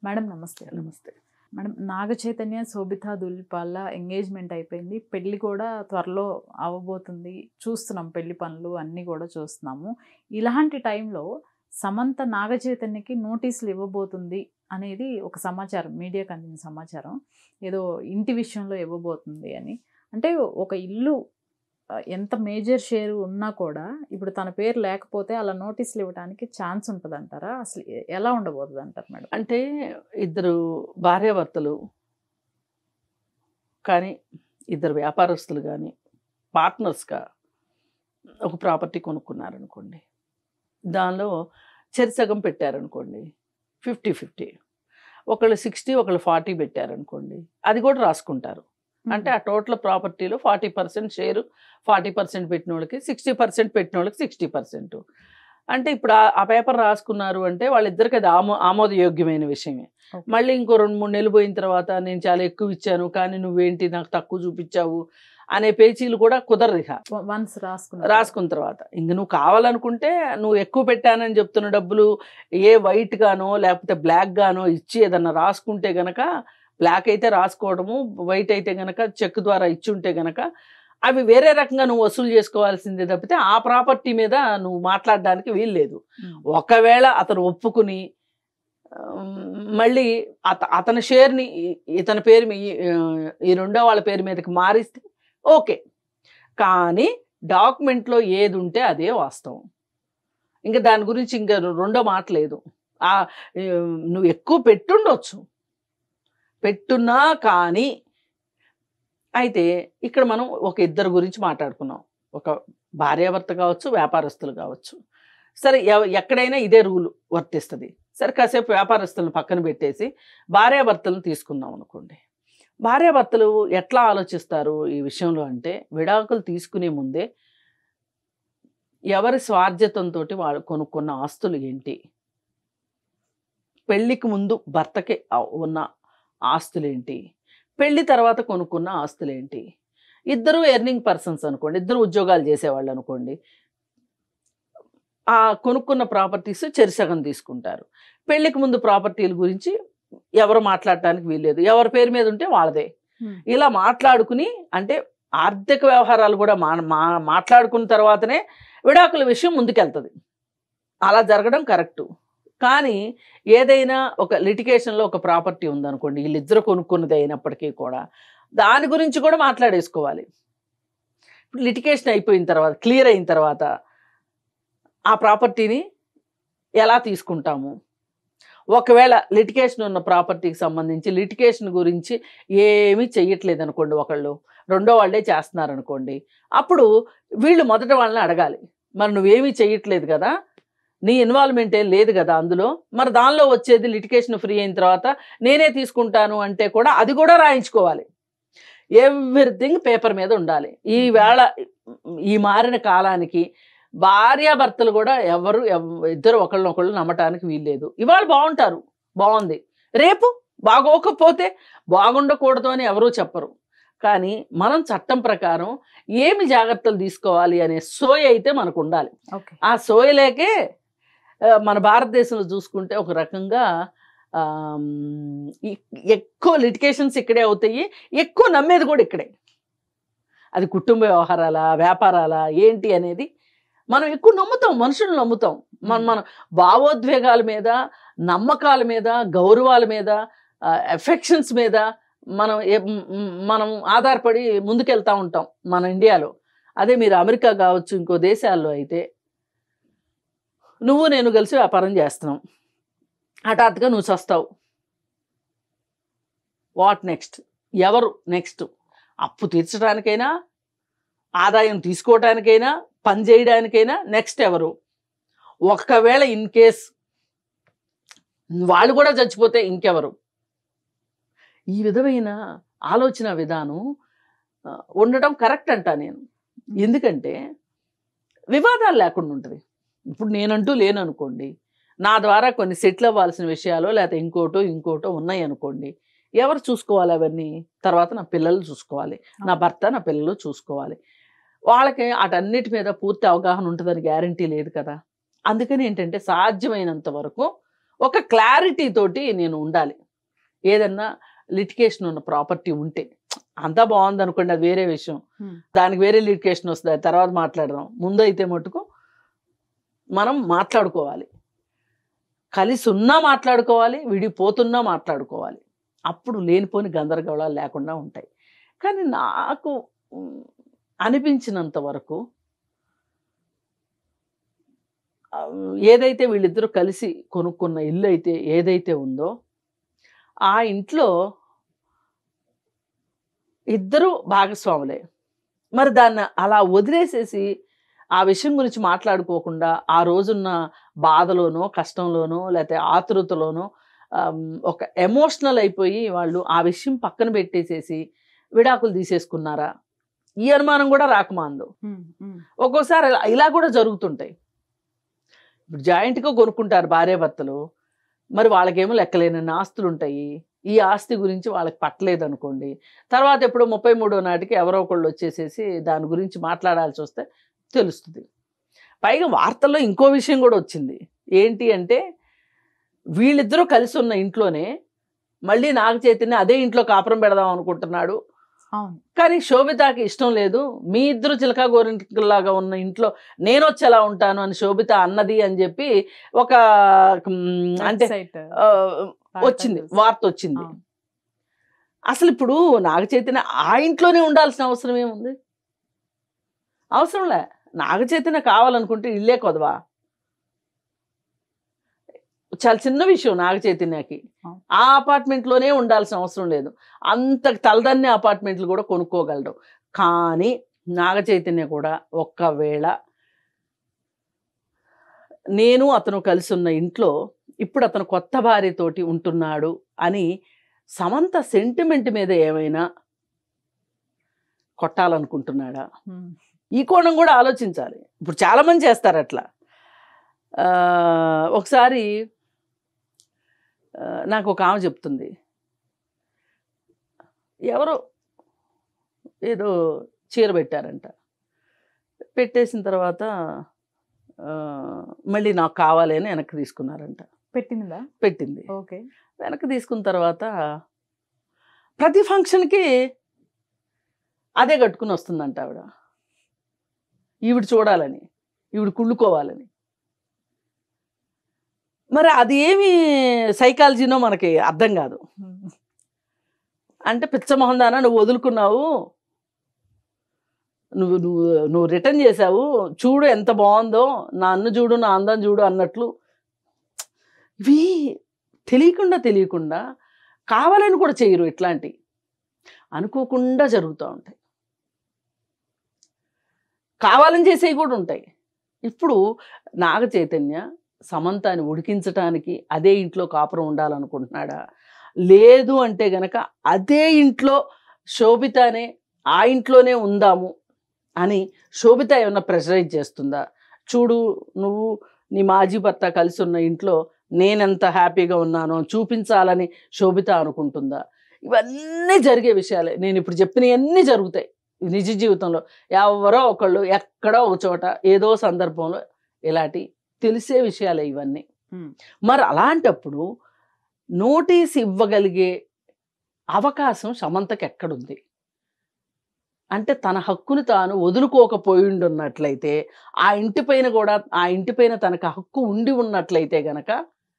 Madam namaste namaste madam Naga Chaitanya Sobhita Dhulipala engagement అయిపోయింది పెళ్లి కూడా త్వరలో అవ్వబోతుంది చూస్తున్నాం పెళ్లి పనులు అన్నీ కూడా చూస్తున్నాము ఇలాంటి టైంలో సమంత నాగ చైతన్యకి నోటీసులు ఇవ్వబోతుంది అనేది ఒక సమాచారం మీడియాకి అందిన సమాచారం ఏదో ఇంటి విషయంలో ఇవ్వబోతుంది అని అంటే ఒక ఇల్లు ఆ, ఎంత మేజర్ షేర్ ఉన్నా కూడా ఇప్పుడు తన పేరు లేకపోతే అలా నోటీసులు ఇవ్వడానికి ఛాన్స్ ఉంటుంది అంటారా అసలు ఎ- ఎలా ఉండబోతుంది అంటారు మేడం అంటే ఇద్దరు భార్యాభర్తలు కానీ ఇద్దరు వ్యాపారస్తులు కానీ పార్ట్నర్స్గా ఒక ప్రాపర్టీ కొనుక్కున్నారనుకోండి దానిలో చెరిసగం పెట్టారనుకోండి ఫిఫ్టీ ఫిఫ్టీ ఒకళ్ళు సిక్స్టీ ఒకళ్ళు ఫార్టీ పెట్టారనుకోండి అది కూడా రాసుకుంటారు అంటే ఆ టోటల్ ప్రాపర్టీలో forty percent share forty percent పెట్టిన వాళ్ళకి సిక్స్టీ పర్సెంట్ పెట్టిన వాళ్ళకి సిక్స్టీ పర్సెంట్ అంటే ఇప్పుడు ఆ- ఆ పేపర్ రాసుకున్నారు అంటే వాళ్ళిద్దరికి అది ఆమో ఆమోదయోగ్యమైన విషయమే Okay. మళ్ళీ ఇంకో రెండు మూడు నెలలు పోయిన తర్వాత నేను చాలా ఎక్కువ ఇచ్చాను కానీ నువ్వేంటి నాకు తక్కువ చూపించావు అనే పేచీలు కూడా కుదరదు ఇక వన్స్ రాసుకున్నారు రాసుకున్న తర్వాత ఇంక నువ్వు కావాలనుకుంటే నువ్వు ఎక్కువ పెట్టానని చెప్తున్న డబ్బులు ఏ వైట్ గానో లేకపోతే బ్లాక్ గానో ఇచ్చి ఏదన్నా రాసుకుంటే గనక బ్లాక్ అయితే రాసుకోవడము వైట్ అయితే గనక చెక్ ద్వారా ఇచ్చి ఉంటే గనక అవి వేరే రకంగా నువ్వు వసూలు చేసుకోవాల్సిందే తప్పితే ఆ ప్రాపర్టీ మీద నువ్వు మాట్లాడడానికి వీల్లేదు ఉమ్. ఒకవేళ అతను ఒప్పుకుని ఆమ్, మళ్ళీ అత అతని షేర్ని ఈ- ఇతని పేరు మీ- ఈ, ఆ, ఈ రెండో వాళ్ళ పేరు మీదకి మారిస్తే ఓకే కానీ డాక్యుమెంట్లో ఏది ఉంటే అదే వాస్తవం ఇంకా దాని గురించి ఇంకా రెండో మాట లేదు ఆ ఏ, నువ్వు ఎక్కువ పెట్టుండొచ్చు పెట్టున్నా కానీ అయితే ఇక్కడ మనం ఒక ఇద్దరు గురించి మాట్లాడుకున్నాం ఒక భార్యాభర్త కావచ్చు వ్యాపారస్తులు కావచ్చు సరే ఎవ- ఎక్కడైనా ఇదే రూల్ వర్తిస్తుంది సరే కాసేపు వ్యాపారస్తులను పక్కన పెట్టేసి భార్యాభర్తలను తీసుకుందాం అనుకోండి భార్యాభర్తలు ఎట్లా ఆలోచిస్తారు ఈ విషయంలో అంటే విడాకులు తీసుకునే ముందే ఎవరి స్వార్జితంతో వాళ్ళు కొనుక్కున్న ఆస్తులు ఏంటి పెళ్లికి ముందు భర్తకి ఆ- ఉన్న ఆస్తులేంటి పెళ్లి తర్వాత కొనుక్కున్న ఆస్తులేంటి ఇద్దరు ఎర్నింగ్ పర్సన్స్ అనుకోండి ఇద్దరు ఉద్యోగాలు చేసేవాళ్ళు అనుకోండి ఆ కొనుక్కున్న ప్రాపర్టీస్ చెరిసగం తీసుకుంటారు పెళ్లికి ముందు ప్రాపర్టీల గురించి ఎవరు మాట్లాడటానికి వీల్లేదు ఎవరి పేరు మీద ఉంటే వాళ్ళదే ఉమ్. ఇలా మాట్లాడుకుని అంటే ఆర్థిక వ్యవహారాలు కూడా మా మా- మాట్లాడుకున్న తర్వాతనే విడాకుల విషయం ముందుకెళ్తుంది అలా జరగడం కరెక్టు కానీ ఏదైనా ఒక లిటిగేషన్లో ఒక ప్రాపర్టీ ఉందనుకోండి వీళ్ళిద్దరు కొనుక్కున్నది అయినప్పటికీ కూడా దాని గురించి కూడా మాట్లాడేసుకోవాలి ఇప్పుడు లిటిగేషన్ అయిపోయిన తర్వాత క్లియర్ అయిన తర్వాత ఆ ప్రాపర్టీని ఎలా తీసుకుంటాము ఒకవేళ లిటిగేషన్ ఉన్న ప్రాపర్టీకి సంబంధించి లిటిగేషన్ గురించి ఏమీ చెయ్యట్లేదు అనుకోండి ఒకళ్ళు రెండో వాళ్ళే చేస్తున్నారు అనుకోండి అప్పుడు వీళ్ళు మొదట వాళ్ళని అడగాలి మరి నువ్వేమీ చెయ్యట్లేదు కదా నీ ఇన్వాల్వ్మెంట్ ఏం లేదు కదా అందులో మరి దానిలో వచ్చేది లిటిగేషన్ ఫ్రీ అయిన తర్వాత నేనే తీసుకుంటాను అంటే కూడా అది కూడా రాయించుకోవాలి ఎవ్రీథింగ్ పేపర్ మీద ఉండాలి ఈ వేళ ఈ మారిన కాలానికి భార్యాభర్తలు కూడా ఎవరు ఎవ్- ఇద్దరు ఒకళ్ళనొకళ్ళు నమ్మటానికి వీల్లేదు ఇవాళ బాగుంటారు బాగుంది రేపు బాగోకపోతే బాగుండకూడదు అని ఎవరూ చెప్పరు కానీ మనం చట్టం ప్రకారం ఏమి జాగ్రత్తలు తీసుకోవాలి అనే సోయ అయితే మనకు ఉండాలి ఓకే ఆ సోయలేకే ఆ, మన భారతదేశంలో చూసుకుంటే ఒక రకంగా ఆమ్, ఈ- ఎక్కువ లిటికేషన్స్ ఇక్కడే అవుతాయి ఎక్కువ నమ్మేది కూడా ఇక్కడే అది కుటుంబ వ్యవహారాల వ్యాపారాల ఏంటి అనేది మనం ఎక్కువ నమ్ముతాం మనుషులు నమ్ముతాం మన మన భావోద్వేగాల మీద నమ్మకాల మీద గౌరవాల మీద ఎఫెక్షన్స్ మీద మనం ఏ- మ్- మ్- మనం ఆధారపడి ముందుకెళ్తా ఉంటాం మన ఇండియాలో అదే మీరు అమెరికా కావచ్చు ఇంకో దేశాల్లో అయితే నువ్వు నేను కలిసి వ్యాపారం చేస్తున్నాం హఠాత్తుగా నువ్వు చస్తావు వాట్ నెక్స్ట్ ఎవరు నెక్స్ట్ అప్పు తీర్చడానికైనా ఆదాయం తీసుకోవటానికైనా పని చేయడానికైనా నెక్స్ట్ ఎవరు ఒకవేళ ఇన్ కేస్ వాళ్ళు కూడా చచ్చిపోతే ఇంకెవరు ఈ విధమైన ఆలోచన విధానం ఆ, ఉండటం కరెక్ట్ అంటా నేను ఎందుకంటే వివాదాలు లేకుండా ఉంటుంది ఇప్పుడు నేనంటూ లేను అనుకోండి నా ద్వారా కొన్ని సెటిల్ అవ్వాల్సిన విషయాలు లేకపోతే ఇంకోటో ఇంకోటో ఉన్నాయి అనుకోండి ఎవరు చూసుకోవాలి అవన్నీ తర్వాత నా పిల్లలు చూసుకోవాలి నా భర్త నా పిల్లలు చూసుకోవాలి వాళ్ళకి వాటన్నిటి మీద పూర్తి అవగాహన ఉంటుందని గ్యారంటీ లేదు కదా అందుకని ఏంటంటే సాధ్యమైనంత వరకు ఒక క్లారిటీ తోటి నేను ఉండాలి ఏదన్నా లిటికేషన్ ఉన్న ప్రాపర్టీ ఉంటే అంతా బాగుంది అనుకోండి అది వేరే విషయం Hmm. దానికి వేరే లిటికేషన్ వస్తుంది అది తర్వాత మాట్లాడదాం ముందు అయితే మటుకు మనం మాట్లాడుకోవాలి కలిసి ఉన్నా మాట్లాడుకోవాలి విడిపోతున్నా మాట్లాడుకోవాలి అప్పుడు లేనిపోని గందరగోళాలు లేకుండా ఉంటాయి కానీ నాకు ఉమ్, అనిపించినంత వరకు ఆ, ఏదైతే వీళ్ళిద్దరూ కలిసి కొనుక్కున్న ఇల్లు అయితే ఏదైతే ఉందో ఆ ఇంట్లో ఇద్దరు భాగస్వాములే మరి దాన్ని అలా వదిలేసేసి ఆ విషయం గురించి మాట్లాడుకోకుండా ఆ రోజున్న బాధలోనో కష్టంలోనో లేకపోతే ఆతృతలోనో ఆమ్, ఒక ఎమోషనల్ అయిపోయి వాళ్ళు ఆ విషయం పక్కన పెట్టేసేసి విడాకులు తీసేసుకున్నారా ఈ అనుమానం కూడా రాకమాందు ఉమ్, ఉమ్. ఒక్కోసారి ఇలా- ఇలా కూడా జరుగుతుంటాయి ఇప్పుడు జాయింట్గా కొనుక్కుంటారు భార్యాభర్తలు మరి వాళ్ళకేమో లెక్కలేనన్ని ఆస్తులు ఉంటాయి ఈ ఆస్తి గురించి వాళ్ళకి పట్టలేదు అనుకోండి తర్వాత ఎప్పుడో ముప్పై మూడో నాటికి ఎవరో ఒకళ్ళు వచ్చేసేసి దాని గురించి మాట్లాడాల్సి వస్తే తెలుస్తుంది పైగా వార్తల్లో ఇంకో విషయం కూడా వచ్చింది ఏంటి అంటే వీళ్ళిద్దరూ కలిసి ఉన్న ఇంట్లోనే మళ్ళీ నాగ చైతన్య అదే ఇంట్లో కాపురం పెడదాం అనుకుంటున్నాడు అవును కానీ శోభితకి ఇష్టం లేదు మీ ఇద్దరు చిలకా గోరింకలాగా ఉన్న ఇంట్లో నేను వచ్చి ఎలా ఉంటాను అని శోభిత అన్నది అని చెప్పి ఒక మ్, అంటే Website, ఆ, వార్త వచ్చింది చూసి. వార్త వచ్చింది అవును. అసలు ఇప్పుడు నాగ చైతన్య ఆ ఇంట్లోనే ఉండాల్సిన అవసరం ఏముంది అవసరంలే నాగ చైతన్య కావాలనుకుంటే ఇల్లే కొదవా చాలా చిన్న విషయం నాగ చైతన్యకి అవును. ఆ అపార్ట్మెంట్ లోనే ఉండాల్సిన అవసరం లేదు అంత తలదన్నే అపార్ట్మెంట్లు కూడా కొనుక్కోగలడు కానీ నాగ చైతన్య కూడా ఒక్కవేళ నేను అతను కలిసి ఉన్న ఇంట్లో ఇప్పుడు అతను కొత్త భార్యతోటి ఉంటున్నాడు అని సమంత సెంటిమెంట్ మీద ఏమైనా కొట్టాలనుకుంటున్నాడా ఉమ్, ఈ కోణం కూడా ఆలోచించాలి ఇప్పుడు చాలామంది చేస్తారు అట్లా ఆ, ఒకసారి ఆ, నాకు ఒక ఆమె చెప్తుంది ఎవరో ఏదో చీర పెట్టారంట పెట్టేసిన తర్వాత ఆ, మళ్ళీ నాకు కావాలి అని వెనక్కి తీసుకున్నారంట పెట్టిందా పెట్టింది ఓకే వెనక్కి తీసుకున్న తర్వాత ప్రతి ఫంక్షన్కి అదే కట్టుకుని వస్తుందంట ఆవిడ ఈవిడ చూడాలని ఈవిడ కుళ్ళుకోవాలని మరి అది ఏమి సైకాలజీనో మనకి అర్థం కాదు ఉమ్, అంటే పిచ్చమోహన్ దానా నువ్వు వదులుకున్నావు నువ్వు నువ్వు నువ్వు రిటర్న్ చేసావు చూడు ఎంత బాగుందో నా అన్ను చూడు నా అందం చూడు అన్నట్లు ఇవి తెలియకుండా తెలియకుండా కావాలని కూడా చేయరు ఇట్లాంటి అనుకోకుండా జరుగుతూ ఉంటాయి కావాలని చేసేవి కూడా ఉంటాయి ఇప్పుడు నాగ చైతన్య సమంతాన్ని ఉడికించటానికి అదే ఇంట్లో కాపురం ఉండాలనుకుంటున్నాడా లేదు అంటే గనక అదే ఇంట్లో శోభితనే ఆ ఇంట్లోనే ఉందాము అని శోభిత ఏమన్నా ప్రెషరైజ్ చేస్తుందా చూడు నువ్వు నీ మాజీ భర్త కలిసి ఉన్న ఇంట్లో నేనెంత హ్యాపీగా ఉన్నానో చూపించాలని శోభిత అనుకుంటుందా ఇవన్నీ జరిగే విషయాలే నేను ఇప్పుడు చెప్పినవన్నీ జరుగుతాయి నిజ జీవితంలో ఎవరో ఒకళ్ళు ఎక్కడో ఒక చోట ఏదో సందర్భంలో ఇలాంటి తెలిసే విషయాలే ఇవన్నీ ఉమ్. మరి అలాంటప్పుడు నోటీస్ ఇవ్వగలిగే అవకాశం సమంతకి ఎక్కడుంది అంటే తన హక్కును తాను వదులుకోకపోయి ఉన్నట్లయితే ఆ ఇంటి పైన కూడా ఆ ఇంటి పైన తనకు హక్కు ఉండి ఉన్నట్లయితే గనక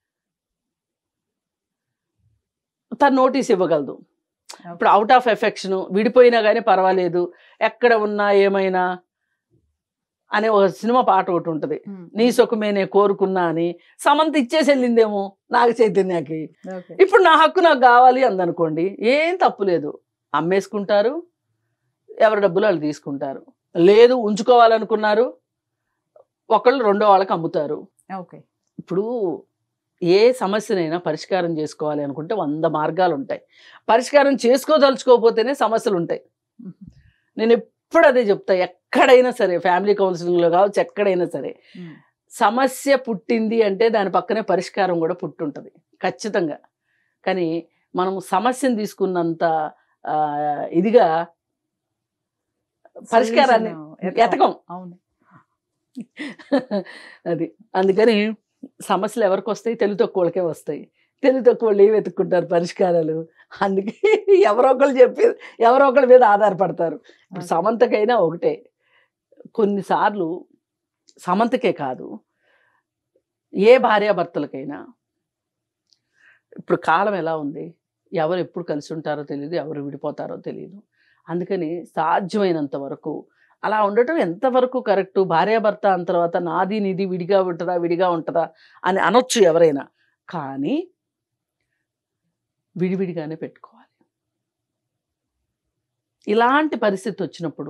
తను నోటీస్ ఇవ్వగలదు ఇప్పుడు అవుట్ ఆఫ్ ఎఫెక్షన్ విడిపోయినా కానీ పర్వాలేదు ఎక్కడ ఉన్నా ఏమైనా అనే ఒక సినిమా పాట ఒకటి ఉంటుంది ఉమ్, నీ సుఖమే నేను కోరుకున్నా అని సమంత ఇచ్చేసి వెళ్ళిందేమో నాగ చైతన్యకి ఓకే ఇప్పుడు నా హక్కు నాకు కావాలి అందనుకోండి ఏం తప్పు లేదు అమ్మేసుకుంటారు ఎవరి డబ్బులు వాళ్ళు తీసుకుంటారు లేదు ఉంచుకోవాలనుకున్నారు ఒకళ్ళు రెండో వాళ్ళకి అమ్ముతారు ఓకే ఇప్పుడు ఏ సమస్యనైనా పరిష్కారం చేసుకోవాలి అనుకుంటే వంద మార్గాలు ఉంటాయి పరిష్కారం చేసుకోదలుచుకోకపోతేనే సమస్యలు ఉంటాయి ఉమ్, నేను ఎప్పుడు అదే చెప్తా ఎక్కడైనా సరే ఫ్యామిలీ కౌన్సిలింగ్లో కావచ్చు ఎక్కడైనా సరే ఉమ్, సమస్య పుట్టింది అంటే దాని పక్కనే పరిష్కారం కూడా పుట్టుంటుంది ఖచ్చితంగా కానీ మనం సమస్యను తీసుకున్నంత ఆ, ఇదిగా పరిష్కారాన్ని solution ఎతకం. ఎతకం అవును అది అందుకని సమస్యలు ఎవరికి వస్తాయి తెలుగు తక్కువ వాళ్ళకే వస్తాయి తెలుగు తక్కువ వాళ్ళు ఏం వెతుక్కుంటారు పరిష్కారాలు అందుకే ఎవరో ఒకళ్ళు చెప్పి ఎవరో ఒకళ్ళ మీద ఆధారపడతారు ఇప్పుడు Okay. సమంతకైనా ఒకటే కొన్నిసార్లు సమంతకే కాదు ఏ భార్యాభర్తలకైనా ఇప్పుడు కాలం ఎలా ఉంది ఎవరు ఎప్పుడు కలిసి ఉంటారో తెలియదు ఎవరు విడిపోతారో తెలియదు అందుకని సాధ్యమైనంత వరకు అలా ఉండటం ఎంతవరకు కరెక్టు భార్యాభర్త అన్న తర్వాత నాది నీది విడిగా ఉంటుందా విడిగా ఉంటుందా అని అనొచ్చు ఎవరైనా కానీ విడివిడిగానే పెట్టుకోవాలి ఇలాంటి పరిస్థితి వచ్చినప్పుడు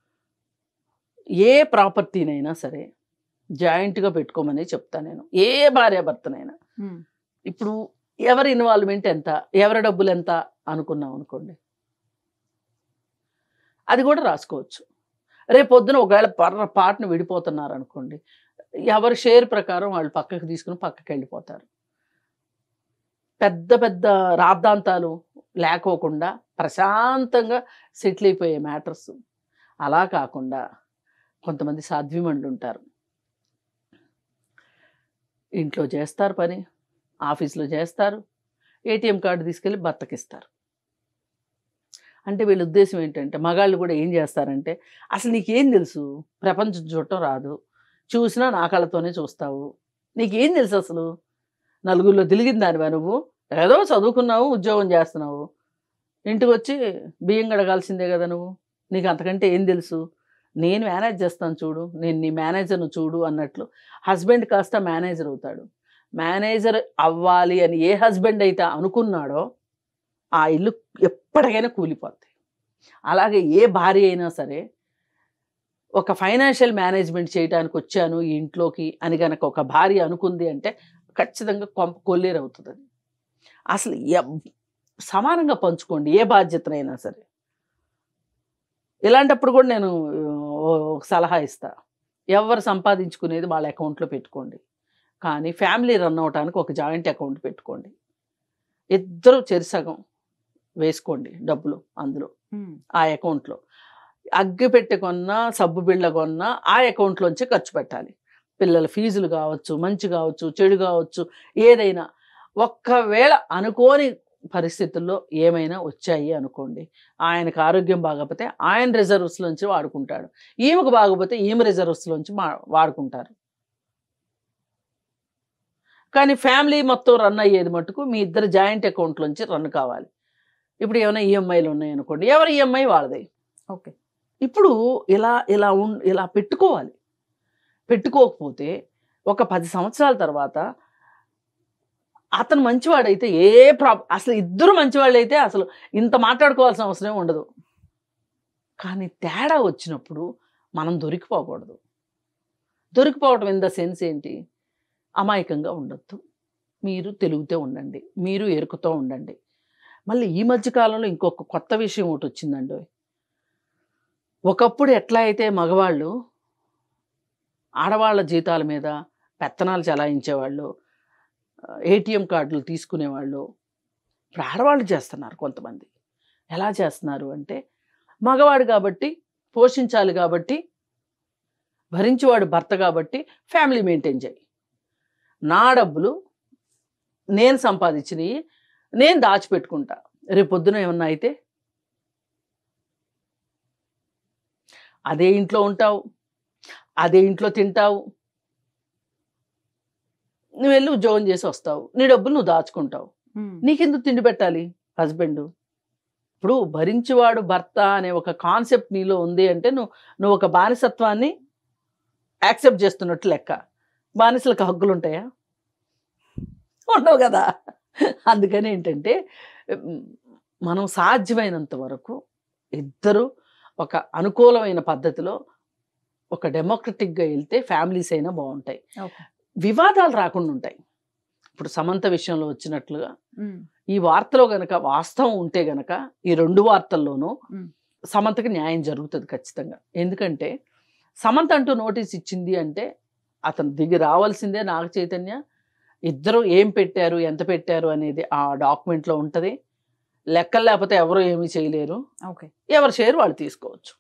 ఏ ప్రాపర్టీనైనా సరే జాయింట్గా పెట్టుకోమని చెప్తాను నేను ఏ భార్యాభర్తనైనా ఉమ్. ఇప్పుడు ఎవరి ఇన్వాల్వ్మెంట్ ఎంత ఎవరి డబ్బులు ఎంత అనుకున్నాం అనుకోండి అది కూడా రాసుకోవచ్చు రేపు పొద్దున ఒకవేళ పర్ర పాటను విడిపోతున్నారు అనుకోండి ఎవరి షేర్ ప్రకారం వాళ్ళు పక్కకి తీసుకుని పక్కకి వెళ్ళిపోతారు పెద్ద పెద్ద రాద్ధాంతాలు లేకోకుండా ప్రశాంతంగా సెటిల్ అయిపోయే మ్యాటర్స్ అలా కాకుండా కొంతమంది సాధ్విమండు ఉంటారు ఇంట్లో చేస్తారు పని ఆఫీస్లో చేస్తారు ఏటీఎం కార్డు తీసుకెళ్ళి భర్తకిస్తారు అంటే వీళ్ళ ఉద్దేశం ఏంటంటే మగాళ్ళు కూడా ఏం చేస్తారంటే అసలు నీకేం తెలుసు ప్రపంచం చూడటం రాదు చూసినా నా కళ్ళతోనే చూస్తావు నీకేం తెలుసు అసలు నలుగురిలో తిరిగిన దానివా నువ్వు ఏదో చదువుకున్నావు ఉద్యోగం చేస్తున్నావు ఇంటికి వచ్చి బియ్యం గడగాల్సిందే కదా నువ్వు నీకు అంతకంటే ఏం తెలుసు నేను మేనేజ్ చేస్తాను చూడు నేను నీ మేనేజర్ను చూడు అన్నట్లు హస్బెండ్ కాస్త మేనేజర్ అవుతాడు మేనేజర్ అవ్వాలి అని ఏ హస్బెండ్ అయితే అనుకున్నాడో ఆ ఇల్లు ఎప్పటికైనా కూలిపోద్ది అలాగే ఏ భార్య అయినా సరే ఒక ఫైనాన్షియల్ మేనేజ్మెంట్ చేయడానికి వచ్చాను ఈ ఇంట్లోకి అని గనక ఒక భార్య అనుకుంది అంటే ఖచ్చితంగా కొంప కొల్లేరు అవుతుంది అది అసలు ఎవ్- సమానంగా పంచుకోండి ఏ బాధ్యతనైనా సరే ఇలాంటప్పుడు కూడా నేను ఆ, ఒక సలహా ఇస్తా ఎవరు సంపాదించుకునేది వాళ్ళ అకౌంట్లో పెట్టుకోండి కానీ ఫ్యామిలీ రన్ అవటానికి ఒక జాయింట్ అకౌంట్ పెట్టుకోండి ఇద్దరు చెరిసగం వేసుకోండి డబ్బులు అందులో ఉమ్. ఆ అకౌంట్లో అగ్గి పెట్టి కొన్నా సబ్బు బిళ్ళ కొన్నా ఆ అకౌంట్లోంచి ఖర్చు పెట్టాలి పిల్లల ఫీజులు కావచ్చు మంచి కావచ్చు చెడు కావచ్చు ఏదైనా ఒక్కవేళ అనుకోని పరిస్థితుల్లో ఏమైనా వచ్చాయి అనుకోండి ఆయనకు ఆరోగ్యం బాగపోతే ఆయన రిజర్వ్స్లోంచి వాడుకుంటాడు ఈమెకు బాగపోతే ఈమె రిజర్వ్స్లోంచి మా వాడుకుంటారు కానీ ఫ్యామిలీ మొత్తం రన్ అయ్యేది మటుకు మీ ఇద్దరు జాయింట్ అకౌంట్లోంచి రన్ కావాలి ఇప్పుడు ఏమైనా ఈఎంఐలు ఉన్నాయనుకోండి ఎవరి ఈఎంఐ వాళ్ళది ఓకే ఇప్పుడు ఇలా ఇలా ఉం ఇలా పెట్టుకోవాలి పెట్టుకోకపోతే ఒక పది సంవత్సరాల తర్వాత అతను మంచివాడైతే ఏ ప్రాబ్ అసలు ఇద్దరు మంచివాళ్ళైతే అసలు ఇంత మాట్లాడుకోవాల్సిన అవసరం ఉండదు కానీ తేడా వచ్చినప్పుడు మనం దొరికిపోకూడదు దొరికిపోవటం ఇన్ ద సెన్స్ ఏంటి అమాయకంగా ఉండొద్దు మీరు తెలుగుతో ఉండండి మీరు ఎరుకుతూ ఉండండి మళ్ళీ ఈ మధ్య కాలంలో ఇంకొక కొత్త విషయం ఒకటి వచ్చిందండి ఒకప్పుడు ఎట్లా అయితే మగవాళ్ళు ఆడవాళ్ళ జీతాల మీద పెత్తనాలు చలాయించేవాళ్ళు ఏటీఎం కార్డులు తీసుకునేవాళ్ళు ఇప్పుడు ఆడవాళ్ళు చేస్తున్నారు కొంతమంది ఎలా చేస్తున్నారు అంటే మగవాడు కాబట్టి పోషించాలి కాబట్టి భరించేవాడు భర్త కాబట్టి ఫ్యామిలీ మెయింటైన్ చేయి నా డబ్బులు నేను సంపాదించినవి నేను దాచిపెట్టుకుంటా రేపు పొద్దున ఏమన్నా అయితే అదే ఇంట్లో ఉంటావు అదే ఇంట్లో తింటావు నువ్వు వెళ్ళి ఉద్యోగం చేసి వస్తావు నీ డబ్బులు నువ్వు దాచుకుంటావు ఉమ్. నీకెందుకు తిండి పెట్టాలి హస్బెండ్ ఇప్పుడు భరించేవాడు భర్త అనే ఒక కాన్సెప్ట్ నీలో ఉంది అంటే నువ్వు నువ్వు ఒక బానిసత్వాన్ని యాక్సెప్ట్ చేస్తున్నట్టు లెక్క బానిసలకు హక్కులు ఉంటాయా ఉండవు కదా అందుకని ఏంటంటే ఉమ్, మనం సాధ్యమైనంత వరకు ఇద్దరు ఒక అనుకూలమైన పద్ధతిలో ఒక డెమోక్రటిక్గా వెళ్తే ఫ్యామిలీస్ అయినా బాగుంటాయి ఓకే వివాదాలు రాకుండా ఉంటాయి ఇప్పుడు సమంత విషయంలో వచ్చినట్లుగా ఉమ్. ఈ వార్తలో గనక వాస్తవం ఉంటే గనక ఈ రెండు వార్తల్లోనూ మ్. సమంతకి న్యాయం జరుగుతుంది ఖచ్చితంగా ఎందుకంటే సమంత అంటూ నోటీస్ ఇచ్చింది అంటే అతను దిగి రావాల్సిందే నాగ చైతన్య ఇద్దరు ఏం పెట్టారు ఎంత పెట్టారు అనేది ఆ డాక్యుమెంట్లో ఉంటుంది లెక్కలు లేకపోతే ఎవరు ఏమీ చేయలేరు ఓకే ఎవరి షేర్ వాళ్ళు తీసుకోవచ్చు